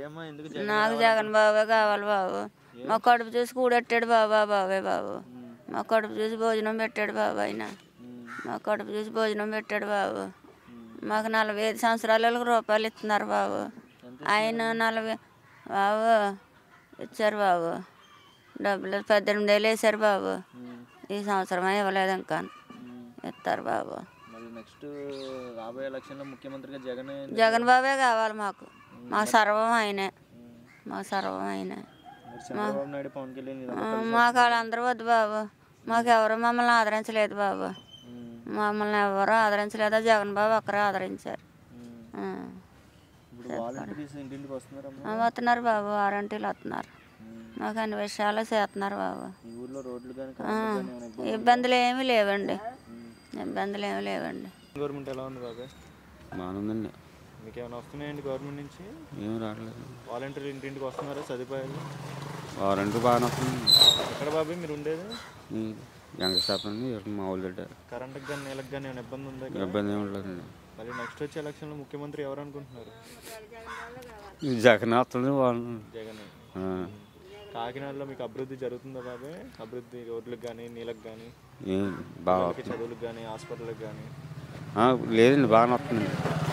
అమ్మా ఎందుకు జగన్ నాకు జగన్ బాబే కావాలి బాబు మా కడుపు చూసి కూడెట్టాడు బాబా బాబే బాబు మా కడుపు చూసి భోజనం పెట్టాడు బాబు ఆయన మా కడుపు చూసి భోజనం పెట్టాడు బాబు మాకు నలభై ఐదు సంవత్సరాలకు రూపాయలు ఇస్తున్నారు బాబు ఆయన నలభై బాబు ఇచ్చారు బాబు డబ్బులు పద్దెనిమిది వేలు వేశారు బాబు ఈ సంవత్సరం ఇవ్వలేదు ఇంకా ఇస్తారు బాబు మరి నెక్స్ట్ రాబోయే ఎలక్షన్లో ముఖ్యమంత్రిగా జగన్ జగన్ బాబే కావాలి మాకు మా సర్వం ఆయనే మా సర్వం ఆయనే మరి చంద్రబాబు నాయుడు పవన్ కళ్యాణ్ ఇలా ఆ, మాకు వాళ్ళందరూ వద్దు బాబు మాకు ఎవరు మమ్మల్ని ఆదరించలేదు బాబు ఉమ్, మమ్మల్ని ఎవరు ఆదరించలేదు జగన్ బాబు ఒక్కరే ఆదరించారు ఉమ్. ఆ. ఇప్పుడు వాలంటీర్స్ ఇంటింటికి వస్తున్నారమ్మా ఆ, వస్తున్నారు బాబు వారంటీలు వస్తున్నారు ఉమ్. మాకు అన్ని విషయాలు చేస్తున్నారు బాబు ఈ ఊర్లో రోడ్లు కానీ ఆ, ఇబ్బందులు ఏమీ లేవండి ఇబ్బందులు ఏమీ లేవండి గవర్నమెంట్ ఎలా ఉంది బాబాయ్ బాగుందండి మీకు ఏమైనా వస్తున్నాయండి గవర్నమెంట్ నుంచి ఏం రావట్లేదు వాలంటీర్లు ఇంటింటికి వస్తున్నారా సదుపాయాలు వారంటీ బాగానే వస్తుంది ఎక్కడ బాబాయ్ మీరు ఉండేది వెంకటేశ్వరం ఇక్కడ మామూలు గడ్డ కరెంట్కి కానీ నీళ్ళకి కానీ ఏమైనా ఇబ్బంది ఉందా ఇక్కడ? ఇబ్బంది ఏమి ఉండలేదండి మరి నెక్స్ట్ వచ్చే ఎలక్షన్లో ముఖ్యమంత్రి ఎవరు అనుకుంటున్నారు ఈ జగన్ వస్తుంది వాళ్ళు జగన్ ఆ, కాకినాడలో మీకు అభివృద్ధి జరుగుతుందా బాబాయ్ అభివృద్ధి రోడ్లకు కానీ నీళ్ళకి కానీ ఏం బాగా పిల్లలకి చదువులకు కానీ హాస్పిటల్కి కానీ ఆ, లేదండి బాగానే వస్తుంది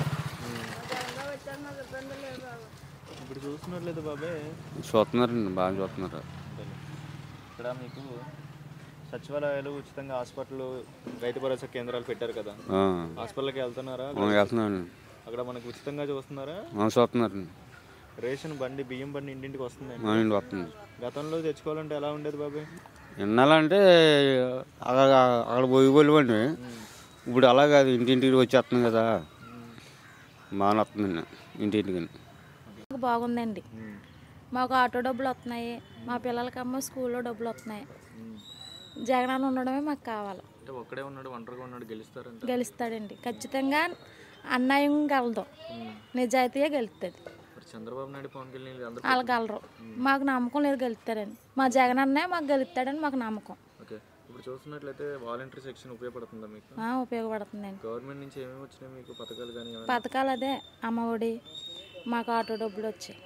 ఇప్పుడు చూస్తున్నట్లేదు బాబాయ్ చూస్తున్నారండి బాగా చూస్తున్నారు ఇక్కడ మీకు సచివాలయాలు ఉచితంగా హాస్పిటల్ రైతు భరోసా కేంద్రాలు పెట్టారు కదా ఆ, హాస్పిటల్కి వెళ్తున్నారా ఆ, వెళ్తున్నారండి అక్కడ మనకు ఉచితంగా చూస్తున్నారా ఆ, చూస్తున్నారండి రేషన్ బండి బియ్యం బండి ఇంటింటికి వస్తుందండి మా ఇంటి వస్తుంది గతంలో తెచ్చుకోవాలంటే ఎలా ఉండేది బాబాయ్ ఎన్నాలంటే అక్కడ అక్కడ పోయి పోలేవండి ఇప్పుడు అలా కాదు ఇంటింటికి వచ్చేస్తుంది కదా బాగానే వస్తుందండి ఇంటింటికి మాకు బాగుందండి మాకు ఆటో డబ్బులు వస్తున్నాయి మా పిల్లలకమ్మ స్కూల్లో డబ్బులు వస్తున్నాయి జగనన్న ఉండడమే మాకు కావాలి అంటే ఒక్కడే ఉన్నాడు ఒంటరిగా ఉన్నాడు గెలుస్తారంట గెలుస్తాడండి ఖచ్చితంగా అన్యాయం గలదు నిజాయితీగా గెలుస్తుంది మరి చంద్రబాబు నాయుడు పవన్ కళ్యాణ్ వీళ్ళు అందరూ వాళ్ళు గలరు మాకు నమ్మకం లేదు గెలుస్తాడని మా జగన్ అన్నే మాకు గెలుస్తాడని మాకు నమ్మకం ఓకే ఇప్పుడు చూస్తున్నట్లయితే వాలంటరీ సెక్షన్ ఉపయోగపడుతుందా మీకు ఆ, ఉపయోగపడుతుందండి గవర్నమెంట్ నుంచి ఏమేమి వచ్చినాయి మీకు పథకాలు కానీ ఏమైనా పథకాలు అదే అమ్మఒడి మాకు ఆటో డబ్బులు వచ్చాయి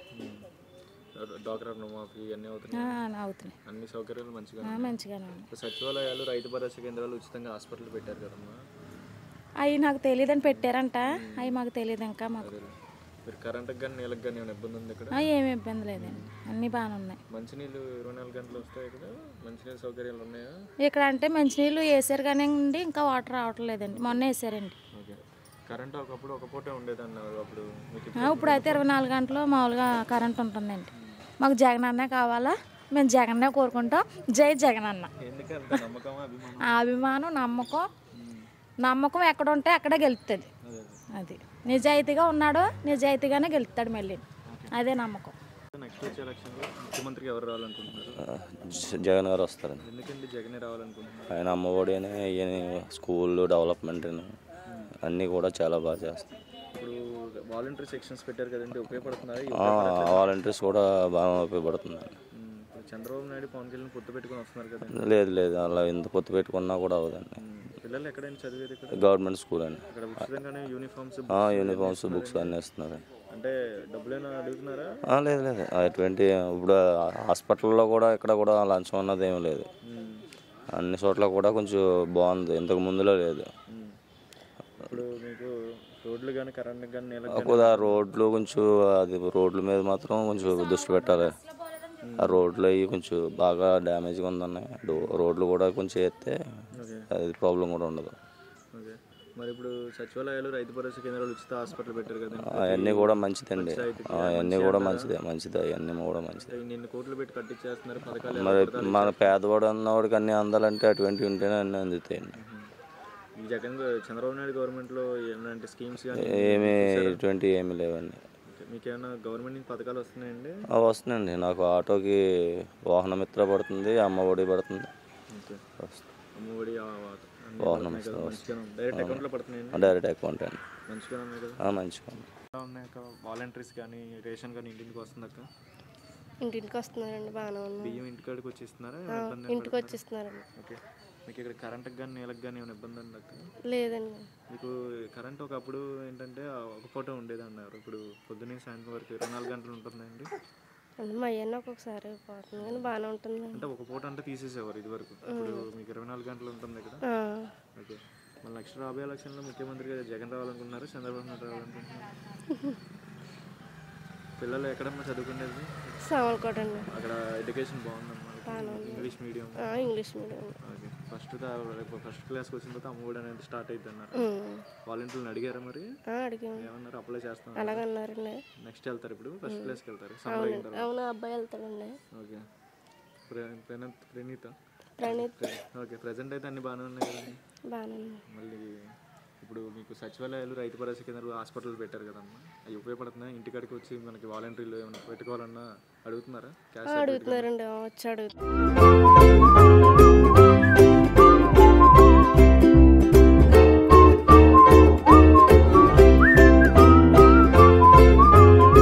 డాక్టర్ రుణమాఫీ ఇవన్నీ ఆ, అవుతున్నాయి అవుతున్నాయి అన్ని సౌకర్యాలు మంచిగా ఆ, మంచిగానే ఉంది ఇప్పుడు సచివాలయాలు రైతు భరోసా కేంద్రాలు ఉచితంగా హాస్పిటల్ పెట్టారు కదమ్మా అవి నాకు తెలియదని పెట్టారంట అవి మాకు తెలియదు ఇంకా మాకు అదే మీరు కరెంట్కి కానీ నీళ్ళకి కానీ ఏమైనా ఇబ్బంది ఉంది ఇక్కడ ఆ, ఏమి ఇబ్బంది లేదండి అన్నీ బాగానే ఉన్నాయి మంచినీళ్ళు ఇరవై నాలుగు గంటలు వస్తాయి ఇక్కడ మంచినీళ్ళ సౌకర్యాలు ఉన్నాయా ఇక్కడ అంటే మంచినీళ్ళు వేసారు కానీ అండి ఇంకా వాటర్ రావట్లేదండి మొన్న వేసారండి ఓకే కరెంట్ ఒకప్పుడు ఒక పూటే ఉండేది అన్నారు అప్పుడు మీకు ఆ, ఇప్పుడు అయితే ఇరవై నాలుగు గంటలు మామూలుగా కరెంట్ ఉంటుందండి మాకు జగన్ అన్నే కావాలా మేము జగన్నే కోరుకుంటాం జై జగన్ అన్న ఎందుకంత నమ్మకం అభిమానం ఆ అభిమానం నమ్మకం నమ్మకం ఎక్కడ ఉంటే అక్కడే గెలుస్తుంది అదే అది నిజాయితీగా ఉన్నాడు నిజాయితీగానే గెలుస్తాడు మళ్ళీ అదే నమ్మకం నెక్స్ట్ వచ్చే ఎలక్షన్లో ముఖ్యమంత్రికి ఎవరు రావాలనుకుంటున్నారు జ- జగన్ గారు వస్తారండి ఎందుకండి జగనే రావాలనుకుంటున్నారు ఆయన అమ్మఒడి అని ఈయన స్కూల్ డెవలప్మెంట్ అని అన్నీ కూడా చాలా బాగా చేస్తారు ఇప్పుడు వాలంటరీ సెక్షన్స్ పెట్టారు కదండి ఉపయోగపడుతున్నాయి వాలంటీర్స్ కూడా బాగా ఉపయోగపడుతుందండి ఇప్పుడు చంద్రబాబు నాయుడు పవన్ కళ్యాణ్ పొత్తు పెట్టుకొని వస్తున్నారు కదండి లేదు లేదు అలా ఎంత పొత్తు పెట్టుకున్నా కూడా అవ్వదండి ఉమ్, పిల్లలు ఎక్కడైనా చదివేది ఇక్కడ గవర్నమెంట్ స్కూల్ అండి ఇక్కడ ఉచితంగానే యూనిఫామ్స్ ఆ, యూనిఫామ్స్ బుక్స్ అన్నీ ఇస్తున్నారండి అంటే డబ్బులైనా అడుగుతున్నారా ఆ, లేదు లేదు అటువంటి ఇప్పుడు హాస్పిటల్లో కూడా ఇక్కడ కూడా లంచం అన్నది ఏమీ లేదు ఉమ్, అన్ని చోట్ల కూడా కొంచెం బాగుంది ఇంతకు ముందులో లేదు ఉమ్. ఇప్పుడు మీకు రోడ్లు కానీ కరెంట్ కానీ నీళ్ళకి ఒక రోడ్లు కొంచెం అది రోడ్ల మీద మాత్రం కొంచెం దృష్టి పెట్టాలి ఆ రోడ్లు అవి కొంచెం బాగా డ్యామేజ్గా ఉందన్న రోడ్లు కూడా కొంచెం వేస్తే అది ప్రాబ్లం కూడా ఉండదు ఓకే మరి ఇప్పుడు సచివాలయాలు రైతు భరోసా కేంద్రాలు ఉచిత హాస్పిటల్ పెట్టారు కదండి అవన్నీ కూడా మంచిదండి అవన్నీ కూడా మంచిదే మంచిదే అవన్నీ కూడా మంచిదే ఇన్ని ఎన్ని కోట్లు పెట్టి కట్టించేస్తున్నారు పథకాలు మరి మన పేదవాడు అన్నవాడికి అన్నీ అందాలంటే అటువంటివి ఉంటేనే అన్నీ అందుతాయండి ఈ జగన్ గవ- చంద్రబాబు నాయుడు గవర్నమెంట్లో ఎలాంటి స్కీమ్స్ కానీ ఏమీ ఇటువంటి ఏమీ లేవండి మీకు ఏమైనా గవర్నమెంట్ నుంచి పథకాలు వస్తున్నాయండి అవి వస్తున్నాయండి నాకు ఆటోకి వాహన మిత్ర పడుతుంది అమ్మ ఒడి పడుతుంది ఓకే అమ్మఒడి ఆ వాత- అన్ని వాహనం పడుతున్నాయి కదా, మంచిగానే ఉంది. డైరెక్ట్ అకౌంట్లో పడుతున్నాయండి డైరెక్ట్ అకౌంట్ అండి మంచిగానే ఉన్నాయి కదా ఆ, మంచిగా ఉంది. ఎలా ఉన్నాయి అక్క వాలంటీర్స్ కానీ రేషన్ కానీ ఇంటింటికి వస్తుంది అక్క ఇంటింటికి వస్తున్నారండి బాగానే ఉంది బియ్యం ఇంటికాడికి వచ్చి ఇస్తున్నారా ఇంటికి వచ్చి ఇస్తున్నారండి ఓకే మీకు ఇక్కడ కరెంట్కి కానీ నీళ్ళకి కానీ ఏమైనా ఇబ్బంది ఉంది అక్క లేదండి మీకు కరెంట్ ఒకప్పుడు ఏంటంటే ఆ ఒక పూట ఉండేది అన్నారు ఇప్పుడు పొద్దున్నే సాయంత్రం వరకు ఇరవై నాలుగు గంటలు ఉంటుందండి అంటే మా అయ్యన్న ఒక్కొక్కసారి పోతుంది కానీ బాగానే ఉంటుంది అంటే ఒక పూట అంటే తీసేసేవారు ఇది వరకు ఇప్పుడు మీకు ఇరవై నాలుగు గంటలు ఉంటుంది ఇక్కడ ఓకే మళ్ళీ నెక్స్ట్ రాబోయే ఎలక్షన్లో ముఖ్యమంత్రిగా జగన్ రావాలనుకుంటున్నారు చంద్రబాబు నాయుడు రావాలనుకుంటున్నారు పిల్లలు ఎక్కడమ్మా చదువుకునేది సామలకోట అండి అక్కడ ఎడ్యుకేషన్ బాగుందమ్మా ఇంగ్లీష్ మీడియం ఆ, English medium okay first first క్లాస్కి వచ్చిన తర్వాత అమ్మఒడి అనేది స్టార్ట్ అవుతుంది అన్నారు ఉమ్. వాలంటీర్లను అడిగారా మరి ఆ, అడిగాము ఏమన్నారు అప్లై చేస్తాం అలాగన్నారండి నెక్స్ట్ వెళ్తారు ఇప్పుడు ఫస్ట్ క్లాస్కి వెళ్తారు సమ్మర్ అయిన తర్వాత అవును అబ్బాయి వెళ్తాడండి ఓకే ప్ర- ప్రణీత్ ప్రణీత ప్రణీత్ ఓకే ప్రజెంట్ అయితే అన్ని బాగానే ఉన్నాయి కదండి బాగానే ఉంది. మళ్ళీ ఇప్పుడు మీకు సచివాలయాలు రైతు భరోసా కేంద్రాలు హాస్పిటల్ పెట్టారు కదమ్మా అవి ఉపయోగపడుతున్నాయి ఇంటికాడికి వచ్చి మనకి వాలంటీర్లు ఏమైనా పెట్టుకోవాలన్నా అడుగుతున్నారా క్యాష్ అడుగుతున్నారండి ఆ, వచ్చి అడుగుతున్నారు